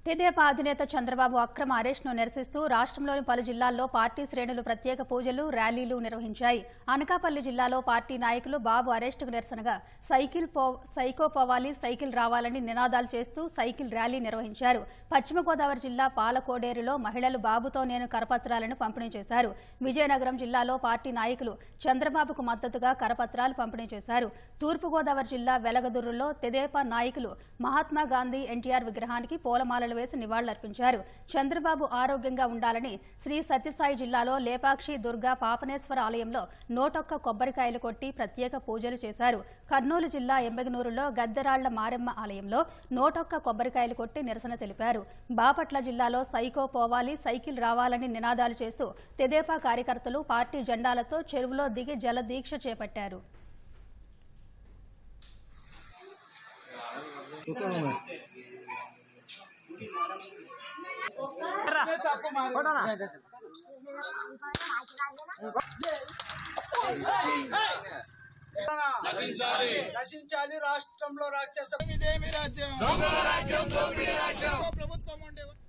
తెదేపా అధినేత చంద్రబాబు అక్రమ అరెస్టును నిరసిస్తూ రాష్ట్రంలోని పలు జిల్లాల్లో పార్టీ శ్రేణులు ప్రత్యేక పూజలు ర్యాలీలు నిర్వహించాయి అనకాపల్లి జిల్లాలో పార్టీ నాయకులు బాబు అరెస్టుకు నిరసనగా సైకిల్ పో సైకో పోవాలి సైకిల్ రావాలని నినాదాలు చేస్తూ సైకిల్ ర్యాలీ నిర్వహించారు పశ్చిమ గోదావరి జిల్లా పాలకోడేరులో మహిళలు బాబుతో నేను కరపత్రాలను పంపిణీ చేశారు విజయనగరం జిల్లాలో పార్టీ నాయకులు చంద్రబాబుకు మద్దతుగా కరపత్రాలు పంపిణీ చేశారు తూర్పుగోదావరి జిల్లా వెలగదుర్రులో తెదేపా నాయకులు మహాత్మా గాంధీ ఎన్టీఆర్ విగ్రహానికి పూలమాలలు వేసి నివాళులర్పించారు చంద్రబాబు ఆరోగ్యంగా ఉండాలని శ్రీ సత్యసాయి జిల్లాలో లేపాక్షి దుర్గా పాపనేశ్వర ఆలయంలో నూటొక్క కొబ్బరికాయలు కొట్టి ప్రత్యేక పూజలు చేశారు కర్నూలు జిల్లా ఎంబెగనూరులో గద్దెరాళ్ల మారెమ్మ ఆలయంలో నూటొక్క కొబ్బరికాయలు కొట్టి నిరసన తెలిపారు బాపట్ల జిల్లాలో సైకో పోవాలి సైకిల్ రావాలని నినాదాలు చేస్తూ తెదేపా కార్యకర్తలు పార్టీ జెండాలతో చెరువులో దిగి జల దీక్ష చేపట్టారు నశించాలి రాష్ట్రంలో రాక్షస ఇదేమి రాజ్యం దొంగల రాజ్యం దోపిడీ రాజ్యం ప్రభుత్వం ఉండే